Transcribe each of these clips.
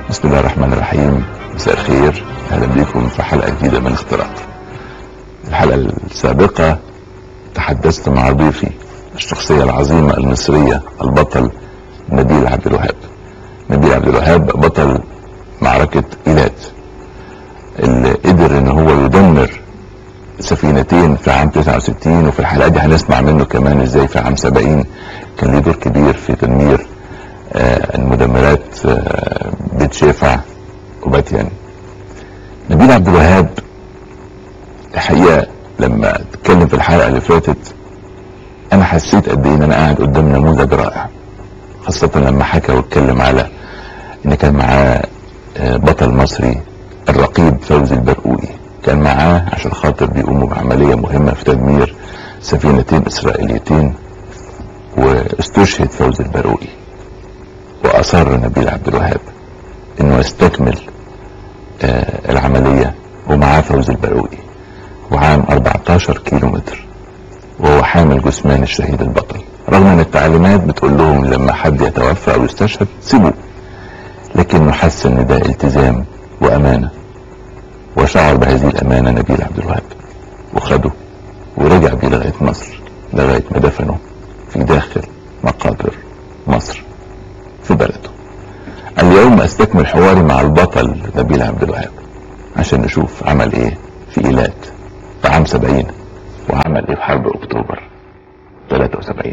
بسم الله الرحمن الرحيم مساء الخير اهلا بكم في حلقه جديده من اختراق الحلقه السابقه تحدثت مع ضيفي الشخصيه العظيمه المصريه البطل نبيل عبد الوهاب نبيل عبد الوهاب بطل معركه ايلات اللي قدر ان هو يدمر سفينتين في عام 69 وفي الحلقه دي هنسمع منه كمان ازاي في عام 70 كان له دور كبير في تدمير آه المدمرات آه بيت شيفع وباتيان نبيل عبد الوهاب الحقيقه لما اتكلم في الحلقه اللي فاتت انا حسيت قد ايه ان انا قاعد قدام نموذج رائع خاصه لما حكى واتكلم على ان كان معاه آه بطل مصري الرقيب فوزي البرقوقي كان معاه عشان خاطر بيقوموا بعمليه مهمه في تدمير سفينتين اسرائيليتين واستشهد فوزي البرقوقي واصر نبيل عبد الوهاب انه يستكمل آه العمليه ومعاه فوزي البرقوقي وعام 14 كيلو متر وهو حامل جثمان الشهيد البطل رغم ان التعليمات بتقول لهم لما حد يتوفى او يستشهد سيبوه لكنه حس ان ده التزام وامانه وشعر بهذه الامانه نبيل عبد الوهاب وخده ورجع بيه لغايه مصر لغايه ما دفنه في داخل مقابر مصر في بلده اليوم استكمل حواري مع البطل نبيل عبد الوهاب عشان نشوف عمل ايه في ايلات في عام 70 وعمل ايه في حرب اكتوبر 73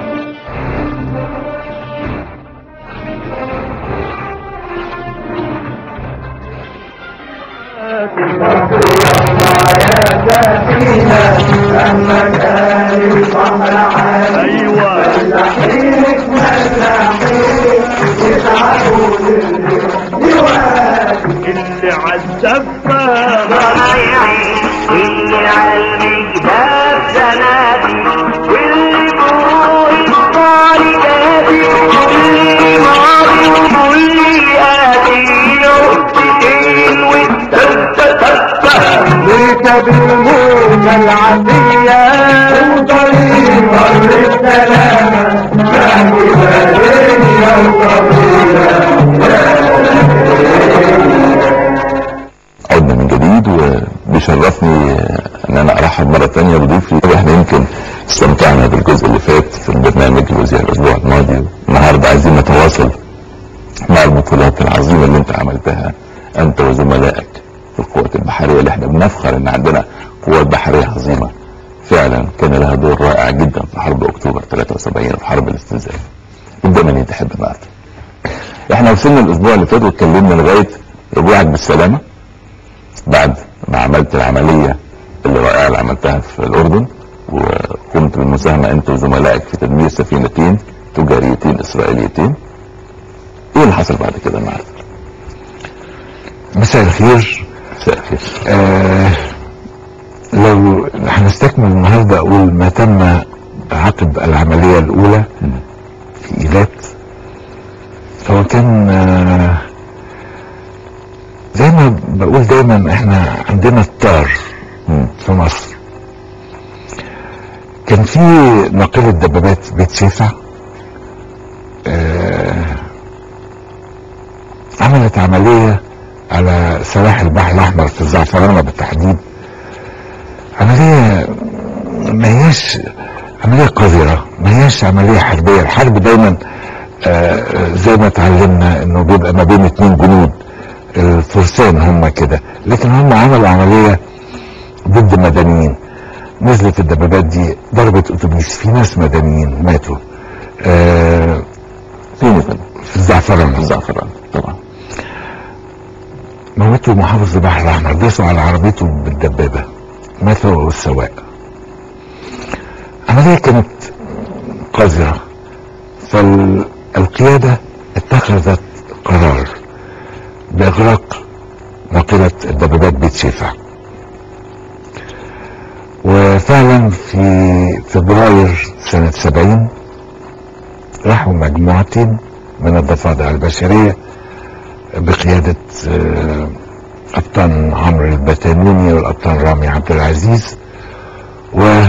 ايوه اللي عالزفة اللي عالمجداب زنادي واللي فوق الطاري جادي واللي ماضي واللي آتي نقطتين والتالتة ركب الموجة العادية وطريق مر السلامة مهدي بدنيا وطريقة عدنا من جديد وبيشرفني ان انا ارحب مره تانية بضيفي احنا يمكن استمتعنا بالجزء اللي فات في البرنامج الوزير الاسبوع الماضي النهارده عايزين نتواصل مع البطولات العظيمه اللي انت عملتها انت وزملائك في القوات البحريه اللي احنا بنفخر ان عندنا قوات بحريه عظيمه فعلا كان لها دور رائع جدا في حرب اكتوبر 73 وفي حرب الاستنزاف نبدا من انت تحب النهارده احنا وصلنا الاسبوع اللي فات واتكلمنا لغايه رجوعك بالسلامه بعد ما عملت العملية اللي رائعة اللي عملتها في الأردن وقمت بالمساهمة أنت وزملائك في تدمير سفينتين تجاريتين إسرائيليتين إيه اللي حصل بعد كده النهارده؟ مساء الخير مساء الخير آه لو هنستكمل النهارده اقول ما تم عقب العمليه الاولى في ايلات هو كان آه زي ما بقول دايما احنا عندنا الطار مم. في مصر كان في ناقلة دبابات بيت شيفع آه عملت عملية على سواحل البحر الأحمر في الزعفرانة بالتحديد عملية ما هياش عملية قذرة ما هياش عملية حربية الحرب دايما آه زي ما اتعلمنا انه بيبقى ما بين اتنين جنود الفرسان هم كده لكن هم عملوا عملية ضد مدنيين نزلت الدبابات دي ضربت اتوبيس في ناس مدنيين ماتوا آه فين يا فندم؟ في الزعفران في الزعفران طبعا موتوا محافظ البحر الاحمر داسوا على عربيته بالدبابه مات هو والسواق عمليه كانت قذره فالقياده اتخذت قرار باغراق ناقله الدبابات بيت شيفع وفعلا في فبراير سنة سبعين راحوا مجموعتين من الضفادع البشرية بقيادة آه، قبطان عمرو البتانوني والقبطان رامي عبد العزيز و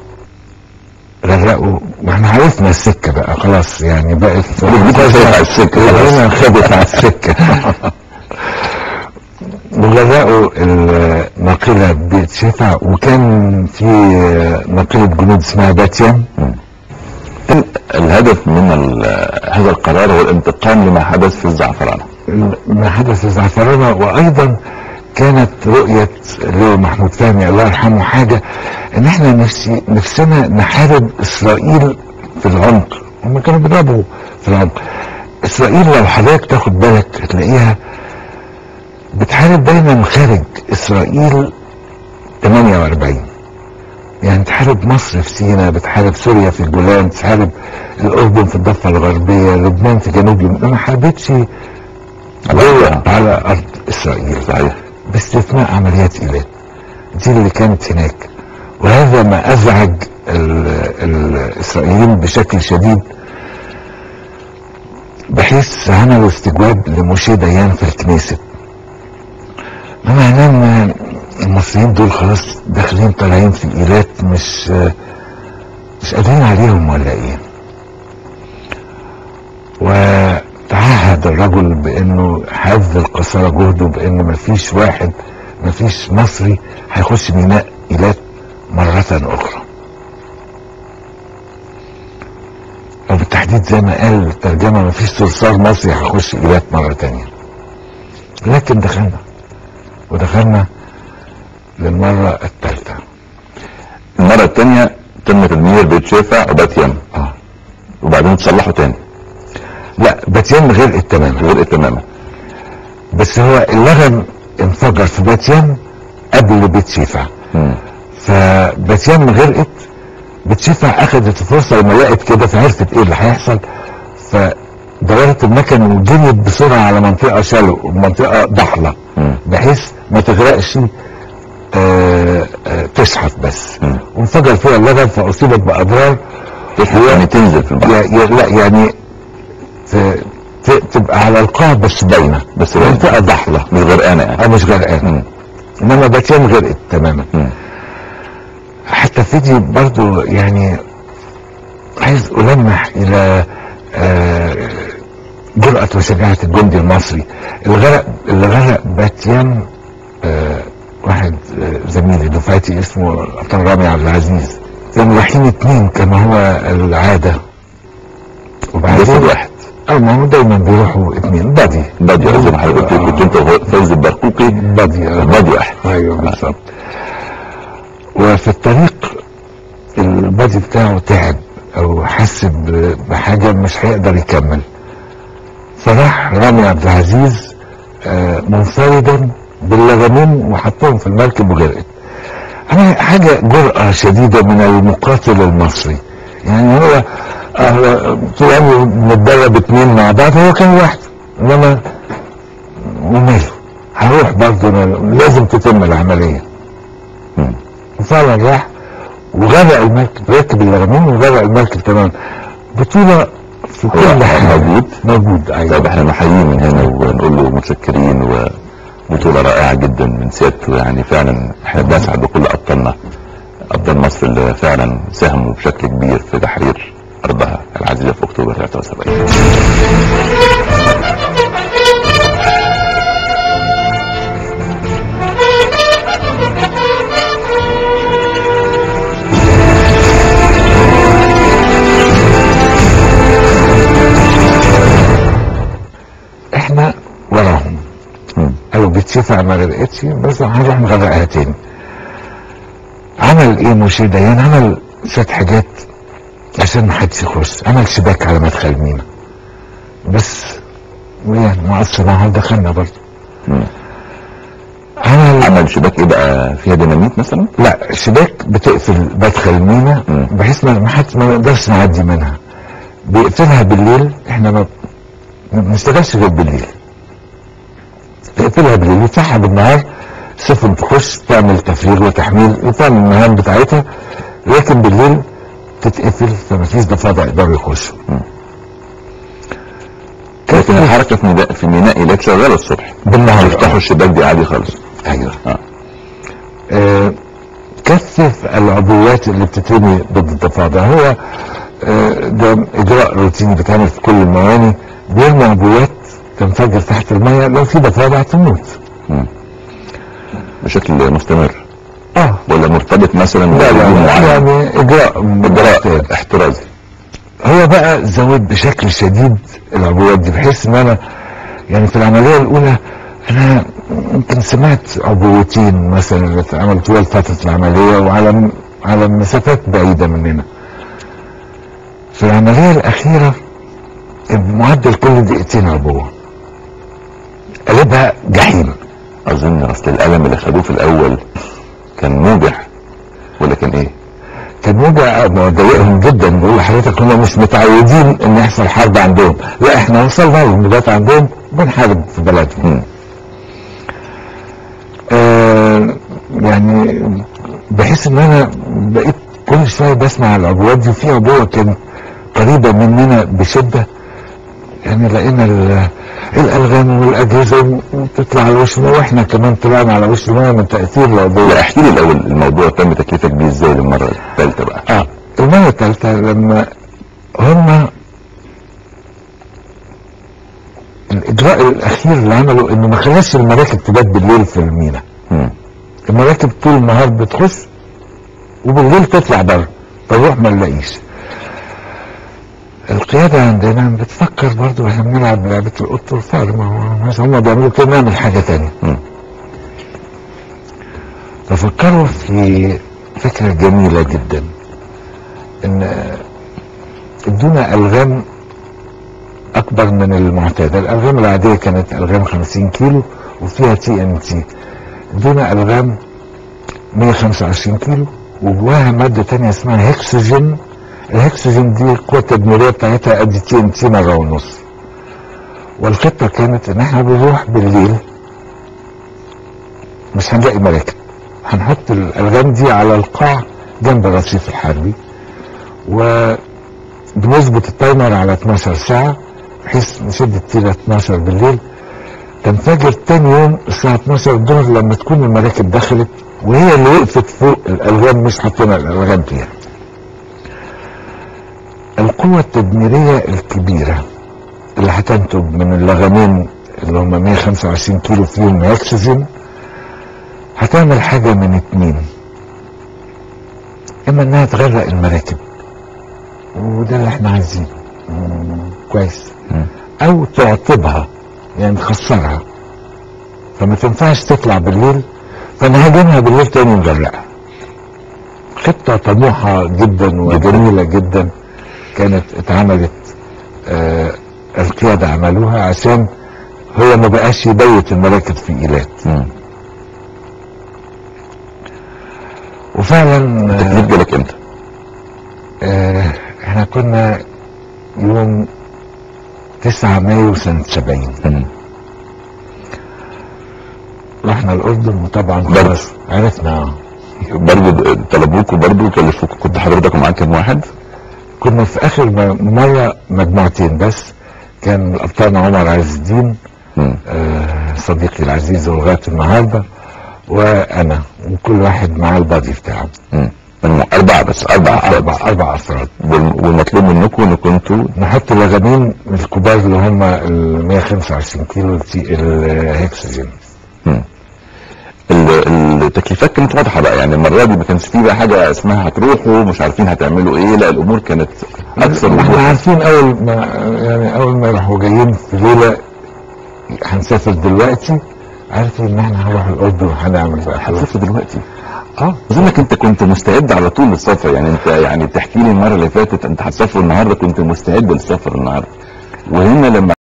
غرقوا ما احنا عرفنا السكة بقى خلاص يعني بقت خدت على السكة خلاص. خدت على السكة بتشيفع وكان في نقيبة جنود اسمها باتيان كان الهدف من ال- هذا القرار هو الانتقام لما حدث في الزعفرانة ما حدث في زعفرانة وايضا كانت رؤية اللي محمود فهمي الله يرحمه حاجة ان احنا نفسي نفسنا نحارب اسرائيل في العمق هم كانوا بيضربوا في العمق اسرائيل لو حضرتك تاخد بالك هتلاقيها بتحارب دايما خارج اسرائيل 48 يعني تحارب مصر في سيناء بتحارب سوريا في الجولان تحارب الاردن في الضفه الغربيه لبنان في جنوب لبنان ما حاربتش جوه على ارض اسرائيل صحيح باستثناء عمليات ايلات دي اللي كانت هناك وهذا ما ازعج ال- الاسرائيليين بشكل شديد بحيث عملوا استجواب لموشي ديان في الكنيسة ما معناه ان المصريين دول خلاص داخلين طالعين في الايلات مش مش قادرين عليهم ولا ايه وتعهد الرجل بانه هيبذل قصارى جهده بان مفيش واحد مفيش مصري هيخش ميناء ايلات مرة اخرى او بالتحديد زي ما قال الترجمة مفيش صرصار مصري هيخش ايلات مرة تانية لكن دخلنا ودخلنا للمرة الثالثة المرة الثانية تم تدمير بيت شافع وبات يم اه وبعدين تصلحوا تاني لا باتيان غرقت تماما غرقت تماما بس هو اللغم انفجر في باتيان قبل بيت شيفع مم. فباتيان غرقت بيت شيفع اخذت الفرصه لما لقت كده فعرفت ايه اللي هيحصل فدورت المكن وجريت بسرعه على منطقه شالو منطقه ضحله مم. بحيث ما تغرقش آه، آه، تشحط بس مم. وانفجر فيها اللغم فاصيبت باضرار تشحط يعني تنزل في البحر يا- يا- لا يعني ت- ت- تبقى على القاع بس باينه بس باينة. منطقه ضحله مش غرقانة يعني اه مش غرقان مم. انما باتيان غرقت تماما مم. حتى فيديو برضو يعني عايز ألمح إلى آه، جرأة وشجاعة الجندي المصري الغرق اللي غرق باتيان آه، واحد آه، زميلي دفعتي اسمه أبطال رامي عبد العزيز كانوا رايحين اتنين كما هو العادة جسد وبعدين واحد اه ما هو دايما بيروحوا اتنين بادي بادي زي ما حضرتك قلت كنت انت وفوز البرقوقي بادي آه. بادي واحد ايوه بالظبط وفي الطريق البادي بتاعه تعب او حس ب- بحاجه مش هيقدر يكمل فراح رامي عبد العزيز آه، منفردا باللغمين وحطهم في المركب وغرقت انا حاجه جرأة شديده من المقاتل المصري يعني هو آه، هو طول عمره متدرب اتنين مع بعض هو كان واحد انما وماله هروح برضه أنا لازم تتم العمليه مم. وفعلا راح وغرق المركب ركب اللغمين وغرق المركب تماما بطولة في هو كل حاجة موجود؟ موجود طيب ايوه احنا نحييه من هنا ونقول له متشكرين وبطولة رائعة جدا من سيادته يعني فعلا احنا بنسعد بكل ابطالنا ابطال مصر اللي فعلا ساهموا بشكل كبير في تحرير ارضها العزيزة في اكتوبر 73 احنا وراهم مم. قالوا بتشفع ما غرقتش بس هنروح نغرقها تاني عمل ايه موشي ديان عمل شوية حاجات عشان ما حدش يخش عمل شباك على مدخل مينا بس ويعني ما قصر معاها دخلنا برضه مم. عمل عمل شباك ايه بقى فيها ديناميت مثلا لا شباك بتقفل مدخل المينا مم. بحيث ما ما حد ما نقدرش نعدي منها بيقفلها بالليل احنا ما ما بنشتغلش غير بالليل تقفلها بالليل يفتحها بالنهار سفن تخش تعمل تفريغ وتحميل وتعمل المهام بتاعتها لكن بالليل تتقفل فما فيش ضفادع يقدروا يخشوا لكن الحركة في ميناء في ميناء ايلات شغالة الصبح بالنهار يفتحوا الشباك دي عادي خالص ايوه آه. آه، كثف العبوات اللي بتترمي ضد الضفادع هو آه، ده اجراء روتيني بيتعمل في كل المواني بيرموا عبوات تنفجر تحت الميه لو في ضفادع تموت بشكل مستمر اه ولا مرتبط مثلا لا لا بموضوع لا معين يعني اجراء اجراء احترازي هو بقى زود بشكل شديد العبوات دي بحيث ان انا يعني في العمليه الاولى انا يمكن سمعت عبوتين مثلا اللي اتعملوا طوال فتره العمليه وعلى على مسافات بعيده مننا في العمليه الاخيره المعدل كل دقيقتين عبوه قلبها جحيم اظن اصل الالم اللي خدوه في الاول كان موجع ولا كان ايه كان موجع مضايقهم جدا بقول لحضرتك هم مش متعودين ان يحصل حرب عندهم لا احنا وصلنا للمبات عندهم بنحارب في بلدهم مم. آه يعني بحيث ان انا بقيت كل شويه بسمع العبوات دي وفي عبوه كانت قريبه مننا بشده يعني لقينا ال- الالغام والاجهزه بتطلع على وش المية واحنا كمان طلعنا على وش المية من تاثير العبوه لا احكي لي الاول الموضوع تم تكليفك بيه ازاي للمره الثالثه بقى اه المرة الثالثة لما هم الإجراء الأخير اللي عمله إنه ما خلاش المراكب تبات بالليل في المينا مم. المراكب طول النهار بتخش وبالليل تطلع بره فنروح ما نلاقيش القيادة عندنا بتفكر برضو احنا بنلعب لعبة القط والفار ما هو مش هم بيعملوا كده نعمل حاجة تانية مم. ففكروا في فكرة جميلة جدا ان ادونا الغام اكبر من المعتاد الالغام العادية كانت الغام 50 كيلو وفيها تي ام تي ادونا الغام 125 كيلو وجواها مادة تانية اسمها هكسجين الهكسجين دي القوة التدميرية بتاعتها قد تي ام تي مرة ونص والخطة كانت ان احنا بنروح بالليل مش هنلاقي مراكب هنحط الالغام دي على القاع جنب الرصيف الحربي وبنظبط التايمر على 12 ساعة بحيث نشد التيرة 12 بالليل تنفجر تاني يوم الساعة 12 الظهر لما تكون المراكب دخلت وهي اللي وقفت فوق الالغام مش حطينا الالغام فيها القوة التدميرية الكبيرة اللي هتنتج من اللغمين اللي هم 125 كيلو فيهم اكسجين هتعمل حاجة من اتنين اما انها تغرق المراكب وده اللي احنا عايزينه مم، كويس مم. او تعطبها يعني تخسرها فما تنفعش تطلع بالليل فنهاجمها بالليل تاني نغرقها خطة طموحة جدا وجميلة جدا كانت اتعملت آه القيادة عملوها عشان هو ما بقاش يبيت المراكب في ايلات مم. وفعلا التكليف آه جالك امتى؟ آه احنا كنا يوم 9 مايو سنة 70 مم. رحنا الأردن وطبعا برضه. خلاص عرفنا برضه طلبوكوا برضه كلفوكوا كنت حضرتك معاك كام واحد؟ كنا في آخر م- مرة مجموعتين بس كان الأبطال عمر عز الدين مم. آه صديقي العزيز ولغاية النهاردة وأنا وكل واحد معاه البادي بتاعه مم. المهم أربعة بس أربع أفراد أربع أربع أفراد وال- والمطلوب منكم إنكم أنتوا نحط لغمين الكبار اللي هم ال 125 كيلو التي- الهكسجين مم. ال- التكليفات كانت واضحة بقى يعني المرة دي ما كانش فيه بقى حاجة اسمها هتروحوا مش عارفين هتعملوا إيه لا الأمور كانت أكثر احنا وضوحا عارفين اول ما يعني اول ما راحوا جايين في ليله هنسافر دلوقتي عرفوا ان احنا هنروح الاردن وهنعمل بقى حلوة. هتسافر دلوقتي اه اظنك انت كنت مستعد على طول للسفر يعني انت يعني بتحكي لي المره اللي فاتت انت هتسافر النهارده كنت مستعد للسفر النهارده وهنا لما